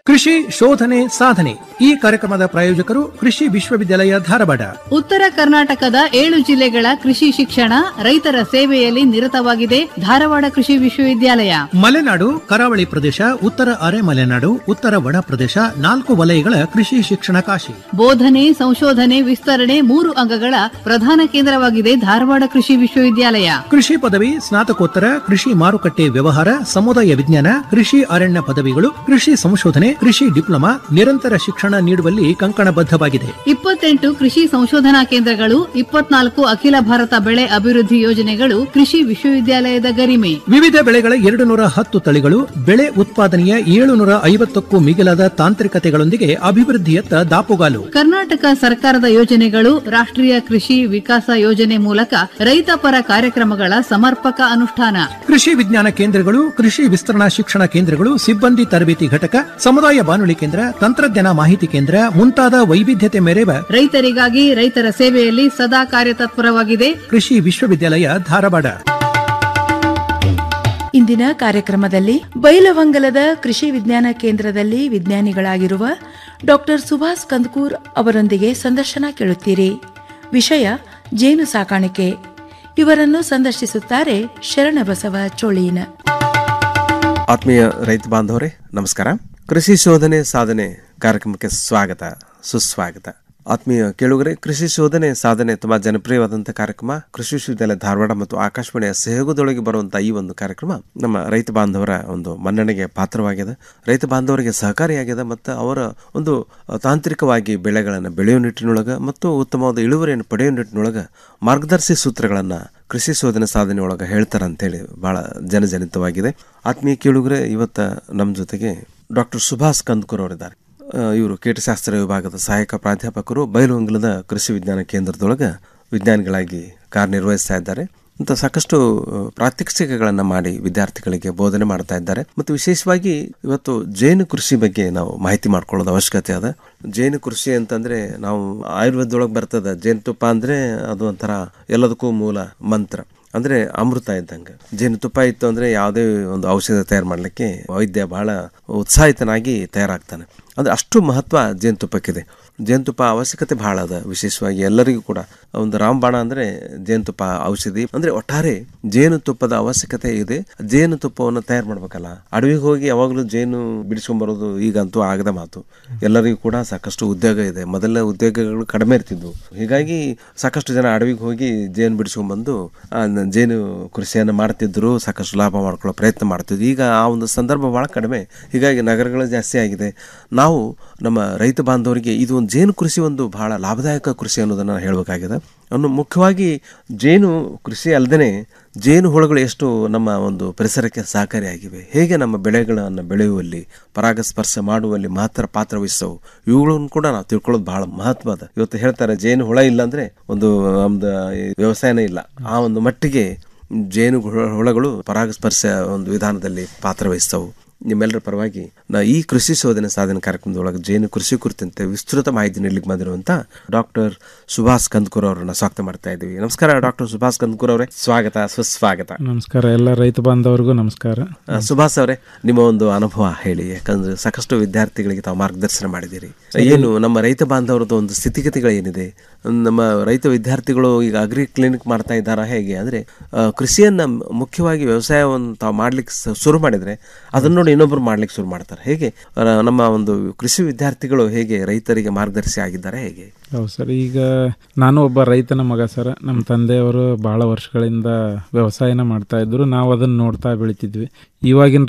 ಕೃಷಿ ಶೋಧನೆ ಸಾಧನೆ ಈ ಕಾರ್ಯಕ್ರಮದ ಪ್ರಾಯೋಜಕರು ಕೃಷಿ ವಿಶ್ವವಿದ್ಯಾಲಯ ಧಾರವಾಡ ಉತ್ತರ ಕರ್ನಾಟಕದ ಏಳು ಜಿಲ್ಲೆಗಳ ಕೃಷಿ ಶಿಕ್ಷಣ ರೈತರ ಸೇವೆಯಲ್ಲಿ ನಿರತವಾಗಿದೆ ಧಾರವಾಡ ಕೃಷಿ ವಿಶ್ವವಿದ್ಯಾಲಯ ಮಲೆನಾಡು ಕರಾವಳಿ ಪ್ರದೇಶ ಉತ್ತರ ಅರೆ ಮಲೆನಾಡು ಉತ್ತರ ಒಣ ಪ್ರದೇಶ ನಾಲ್ಕು ವಲಯಗಳ ಕೃಷಿ ಶಿಕ್ಷಣ ಕಾಶಿ ಬೋಧನೆ ಸಂಶೋಧನೆ ವಿಸ್ತರಣೆ ಮೂರು ಅಂಗಗಳ ಪ್ರಧಾನ ಕೇಂದ್ರವಾಗಿದೆ ಧಾರವಾಡ ಕೃಷಿ ವಿಶ್ವವಿದ್ಯಾಲಯ ಕೃಷಿ ಪದವಿ ಸ್ನಾತಕೋತ್ತರ ಕೃಷಿ ಮಾರುಕಟ್ಟೆ ವ್ಯವಹಾರ ಸಮುದಾಯ ವಿಜ್ಞಾನ ಕೃಷಿ ಅರಣ್ಯ ಪದವಿಗಳು ಕೃಷಿ ಸಂಶೋಧನೆ ಕೃಷಿ ಡಿಪ್ಲೊಮಾ ನಿರಂತರ ಶಿಕ್ಷಣ ನೀಡುವಲ್ಲಿ ಕಂಕಣಬದ್ಧವಾಗಿದೆ ಇಪ್ಪತ್ತೆಂಟು ಕೃಷಿ ಸಂಶೋಧನಾ ಕೇಂದ್ರಗಳು ಇಪ್ಪತ್ನಾಲ್ಕು ಅಖಿಲ ಭಾರತ ಬೆಳೆ ಅಭಿವೃದ್ಧಿ ಯೋಜನೆಗಳು ಕೃಷಿ ವಿಶ್ವವಿದ್ಯಾಲಯದ ಗರಿಮೆ ವಿವಿಧ ಬೆಳೆಗಳ ಎರಡು ನೂರ ಹತ್ತು ತಳಿಗಳು ಬೆಳೆ ಉತ್ಪಾದನೆಯ ಏಳುನೂರ ಐವತ್ತಕ್ಕೂ ಮಿಗಿಲಾದ ತಾಂತ್ರಿಕತೆಗಳೊಂದಿಗೆ ಅಭಿವೃದ್ಧಿಯತ್ತ ದಾಪುಗಾಲು ಕರ್ನಾಟಕ ಸರ್ಕಾರದ ಯೋಜನೆಗಳು ರಾಷ್ಟ್ರೀಯ ಕೃಷಿ ವಿಕಾಸ ಯೋಜನೆ ಮೂಲಕ ರೈತ ಪರ ಕಾರ್ಯಕ್ರಮಗಳ ಸಮರ್ಪಕ ಅನುಷ್ಠಾನ ಕೃಷಿ ವಿಜ್ಞಾನ ಕೇಂದ್ರಗಳು ಕೃಷಿ ವಿಸ್ತರಣಾ ಶಿಕ್ಷಣ ಕೇಂದ್ರಗಳು ಸಿಬ್ಬಂದಿ ತರಬೇತಿ ಘಟಕ ಸಮುದಾಯ ಬಾನುಲಿ ಕೇಂದ್ರ ತಂತ್ರಜ್ಞಾನ ಮಾಹಿತಿ ಕೇಂದ್ರ ಮುಂತಾದ ವೈವಿಧ್ಯತೆ ಮೆರೆವ ರೈತರಿಗಾಗಿ ರೈತರ ಸೇವೆಯಲ್ಲಿ ಸದಾ ಕಾರ್ಯತತ್ಪರವಾಗಿದೆ ಕೃಷಿ ವಿಶ್ವವಿದ್ಯಾಲಯ ಧಾರವಾಡ ಇಂದಿನ ಕಾರ್ಯಕ್ರಮದಲ್ಲಿ ಬೈಲವಂಗಲದ ಕೃಷಿ ವಿಜ್ಞಾನ ಕೇಂದ್ರದಲ್ಲಿ ವಿಜ್ಞಾನಿಗಳಾಗಿರುವ ಡಾಕ್ಟರ್ ಸುಭಾಷ್ ಕಂದಕೂರ್ ಅವರೊಂದಿಗೆ ಸಂದರ್ಶನ ಕೇಳುತ್ತೀರಿ ವಿಷಯ ಜೇನು ಸಾಕಾಣಿಕೆ ಇವರನ್ನು ಸಂದರ್ಶಿಸುತ್ತಾರೆ ಶರಣಬಸವ ಚೋಳೀನ ಆತ್ಮೀಯ ರೈತ ಬಾಂಧವರೇ ನಮಸ್ಕಾರ ಕೃಷಿ ಶೋಧನೆ ಸಾಧನೆ ಕಾರ್ಯಕ್ರಮಕ್ಕೆ ಸ್ವಾಗತ ಸುಸ್ವಾಗತ ಆತ್ಮೀಯ ಕೇಳುಗರೆ ಕೃಷಿ ಶೋಧನೆ ಸಾಧನೆ ತುಂಬಾ ಜನಪ್ರಿಯವಾದಂಥ ಕಾರ್ಯಕ್ರಮ ಕೃಷಿ ವಿಶ್ವವಿದ್ಯಾಲಯ ಧಾರವಾಡ ಮತ್ತು ಆಕಾಶವಾಣಿಯ ಸಹಯೋಗದೊಳಗೆ ಬರುವಂಥ ಈ ಒಂದು ಕಾರ್ಯಕ್ರಮ ನಮ್ಮ ರೈತ ಬಾಂಧವರ ಒಂದು ಮನ್ನಣೆಗೆ ಪಾತ್ರವಾಗಿದೆ ರೈತ ಬಾಂಧವರಿಗೆ ಸಹಕಾರಿಯಾಗಿದೆ ಮತ್ತು ಅವರ ಒಂದು ತಾಂತ್ರಿಕವಾಗಿ ಬೆಳೆಗಳನ್ನು ಬೆಳೆಯುವ ನಿಟ್ಟಿನೊಳಗೆ ಮತ್ತು ಉತ್ತಮವಾದ ಇಳುವರಿಯನ್ನು ಪಡೆಯುವ ನಿಟ್ಟಿನೊಳಗೆ ಮಾರ್ಗದರ್ಶಿ ಸೂತ್ರಗಳನ್ನು ಕೃಷಿ ಶೋಧನೆ ಸಾಧನೆ ಒಳಗೆ ಹೇಳ್ತಾರೆ ಅಂತೇಳಿ ಭಾಳ ಜನಜನಿತವಾಗಿದೆ ಆತ್ಮೀಯ ಕೇಳುಗರೆ ಇವತ್ತು ನಮ್ಮ ಜೊತೆಗೆ ಡಾಕ್ಟರ್ ಸುಭಾಷ್ ಕಂದ್ಕೂರ್ ಅವರಿದ್ದಾರೆ ಇವರು ಕೀಟಶಾಸ್ತ್ರ ವಿಭಾಗದ ಸಹಾಯಕ ಪ್ರಾಧ್ಯಾಪಕರು ಬಯಲುವಂಗಲದ ಕೃಷಿ ವಿಜ್ಞಾನ ಕೇಂದ್ರದೊಳಗೆ ವಿಜ್ಞಾನಿಗಳಾಗಿ ಕಾರ್ಯನಿರ್ವಹಿಸ್ತಾ ಇದ್ದಾರೆ ಅಂತ ಸಾಕಷ್ಟು ಪ್ರಾತ್ಯಕ್ಷಿಕೆಗಳನ್ನು ಮಾಡಿ ವಿದ್ಯಾರ್ಥಿಗಳಿಗೆ ಬೋಧನೆ ಮಾಡ್ತಾ ಇದ್ದಾರೆ ಮತ್ತು ವಿಶೇಷವಾಗಿ ಇವತ್ತು ಜೇನು ಕೃಷಿ ಬಗ್ಗೆ ನಾವು ಮಾಹಿತಿ ಮಾಡ್ಕೊಳ್ಳೋದು ಅವಶ್ಯಕತೆ ಅದ ಜೇನು ಕೃಷಿ ಅಂತಂದ್ರೆ ನಾವು ಆಯುರ್ವೇದದೊಳಗೆ ಬರ್ತದ ಜೇನುತುಪ್ಪ ಅಂದ್ರೆ ಅದು ಒಂಥರ ಎಲ್ಲದಕ್ಕೂ ಮೂಲ ಮಂತ್ರ ಅಂದ್ರೆ ಅಮೃತ ಇದ್ದಂಗೆ ಜೇನುತುಪ್ಪ ಇತ್ತು ಅಂದ್ರೆ ಯಾವುದೇ ಒಂದು ಔಷಧ ತಯಾರು ಮಾಡಲಿಕ್ಕೆ ವೈದ್ಯ ಬಹಳ ಉತ್ಸಾಹಿತನಾಗಿ ತಯಾರಾಗ್ತಾನೆ ಅಂದ್ರೆ ಅಷ್ಟು ಮಹತ್ವ ಜೇನುತುಪ್ಪಕ್ಕಿದೆ ಜೇನುತುಪ್ಪ ಅವಶ್ಯಕತೆ ಬಹಳ ಅದ ವಿಶೇಷವಾಗಿ ಎಲ್ಲರಿಗೂ ಕೂಡ ಒಂದು ರಾಮಬಾಣ ಅಂದ್ರೆ ಜೇನುತುಪ್ಪ ಔಷಧಿ ಅಂದ್ರೆ ಒಟ್ಟಾರೆ ಜೇನುತುಪ್ಪದ ಅವಶ್ಯಕತೆ ಇದೆ ಜೇನುತುಪ್ಪವನ್ನು ತಯಾರು ಮಾಡ್ಬೇಕಲ್ಲ ಅಡವಿಗೆ ಹೋಗಿ ಯಾವಾಗಲೂ ಜೇನು ಬಿಡಿಸ್ಕೊಂಡ್ಬರೋದು ಈಗಂತೂ ಆಗದ ಮಾತು ಎಲ್ಲರಿಗೂ ಕೂಡ ಸಾಕಷ್ಟು ಉದ್ಯೋಗ ಇದೆ ಮೊದಲ ಉದ್ಯೋಗಗಳು ಕಡಿಮೆ ಇರ್ತಿದ್ವು ಹೀಗಾಗಿ ಸಾಕಷ್ಟು ಜನ ಅಡವಿಗೆ ಹೋಗಿ ಜೇನು ಬಿಡಿಸ್ಕೊಂಡ್ಬಂದು ಆ, ಜೇನು ಕೃಷಿಯನ್ನು ಮಾಡ್ತಿದ್ರು ಸಾಕಷ್ಟು ಲಾಭ ಮಾಡ್ಕೊಳ್ಳೋ ಪ್ರಯತ್ನ ಮಾಡ್ತಿದ್ವಿ ಈಗ ಆ ಒಂದು ಸಂದರ್ಭ ಭಾಳ ಕಡಿಮೆ ಹೀಗಾಗಿ ನಗರಗಳು ಜಾಸ್ತಿ ಆಗಿದೆ ನಾವು ನಮ್ಮ ರೈತ ಬಾಂಧವರಿಗೆ ಇದು ಒಂದು ಜೇನು ಕೃಷಿ ಒಂದು ಬಹಳ ಲಾಭದಾಯಕ ಕೃಷಿ ಅನ್ನೋದನ್ನು ಹೇಳಬೇಕಾಗಿದೆ ಅನ್ನು ಮುಖ್ಯವಾಗಿ ಜೇನು ಕೃಷಿ ಅಲ್ಲದೆ ಜೇನು ಹುಳುಗಳು ಎಷ್ಟು ನಮ್ಮ ಒಂದು ಪರಿಸರಕ್ಕೆ ಸಹಕಾರಿಯಾಗಿವೆ ಹೇಗೆ ನಮ್ಮ ಬೆಳೆಗಳನ್ನು ಬೆಳೆಯುವಲ್ಲಿ ಪರಾಗಸ್ಪರ್ಶ ಮಾಡುವಲ್ಲಿ ಮಾತ್ರ ಪಾತ್ರ ವಹಿಸವು ಇವುಗಳನ್ನು ಕೂಡ ನಾವು ತಿಳ್ಕೊಳ್ಳೋದು ಬಹಳ ಮಹತ್ವದ ಇವತ್ತು ಹೇಳ್ತಾರೆ ಜೇನು ಹುಳ ಇಲ್ಲ ಅಂದ್ರೆ ಒಂದು ನಮ್ದು ಈ ವ್ಯವಸಾಯನೇ ಇಲ್ಲ ಆ ಒಂದು ಮಟ್ಟಿಗೆ ಜೇನು ಹುಳ- ಹುಳಗಳು ಪರಾಗಸ್ಪರ್ಶ ಒಂದು ವಿಧಾನದಲ್ಲಿ ಪಾತ್ರ ವಹಿಸ್ತವು ನಿಮ್ಮೆಲ್ಲರ ಪರವಾಗಿ ನಾ ಈ ಕೃಷಿ ಶೋಧನೆ ಸಾಧನೆ ಕಾರ್ಯಕ್ರಮದೊಳಗೆ ಜೇನು ಕೃಷಿ ಕುರಿತಂತೆ ವಿಸ್ತೃತ ಮಾಹಿತಿ ನೀಡಲಿಕ್ಕೆ ಬಂದಿರುವಂತ ಡಾಕ್ಟರ್ ಸುಭಾಷ್ ಕಂದ್ಕೂರ್ ಅವರನ್ನ ಸ್ವಾಗತ ಮಾಡ್ತಾ ಇದ್ದೀವಿ ನಮಸ್ಕಾರ ಡಾಕ್ಟರ್ ಸುಭಾಷ್ ಕಂದ್ಕೂರ್ ಅವರೇ ಸ್ವಾಗತ ಸುಸ್ವಾಗತ ನಮಸ್ಕಾರ ಎಲ್ಲ ರೈತ ಬಾಂಧವರಿಗೂ ನಮಸ್ಕಾರ ಆ, ಸುಭಾಷ್ ಅವರೇ ನಿಮ್ಮ ಒಂದು ಅನುಭವ ಹೇಳಿ ಯಾಕಂದ್ರೆ ಸಾಕಷ್ಟು ವಿದ್ಯಾರ್ಥಿಗಳಿಗೆ ತಾವು ಮಾರ್ಗದರ್ಶನ ಮಾಡಿದ್ದೀರಿ ಏನು ನಮ್ಮ ರೈತ ಬಾಂಧವರದ್ದು ಒಂದು ಸ್ಥಿತಿಗತಿಗಳು ಏನಿದೆ ನಮ್ಮ ರೈತ ವಿದ್ಯಾರ್ಥಿಗಳು ಈಗ ಅಗ್ರಿ ಕ್ಲಿನಿಕ್ ಮಾಡ್ತಾ ಇದ್ದಾರಾ ಹೇಗೆ ಅಂದ್ರೆ ಆ, ಕೃಷಿಯನ್ನ ಮುಖ್ಯವಾಗಿ ವ್ಯವಸಾಯವನ್ನು ತಾವು ಮಾಡ್ಲಿಕ್ಕೆ ಸ- ಶುರು ಮಾಡಿದ್ರೆ ಅದನ್ನ ನೋಡಿ ಇನ್ನೊಬ್ರು ಮಾಡ್ಲಿಕ್ಕೆ ಶುರು ಮಾಡ್ತಾರೆ ಹೇಗೆ ಆ, ನಮ್ಮ ಒಂದು ಕೃಷಿ ವಿದ್ಯಾರ್ಥಿಗಳು ಹೇಗೆ ರೈತರಿಗೆ ಮಾರ್ಗದರ್ಶಿ ಆಗಿದ್ದಾರೆ ಹೇಗೆ ಹೌದು ಸರ್ ಈಗ ನಾನು ಒಬ್ಬ ರೈತನ ಮಗ ಸರ್ ನಮ್ಮ ತಂದೆಯವರು ಬಹಳ ವರ್ಷಗಳಿಂದ ವ್ಯವಸಾಯನ ಮಾಡ್ತಾ ಇದ್ರು ನಾವು ಅದನ್ನ ನೋಡ್ತಾ ಬೆಳಿತಿದ್ವಿ ಇವಾಗಿನ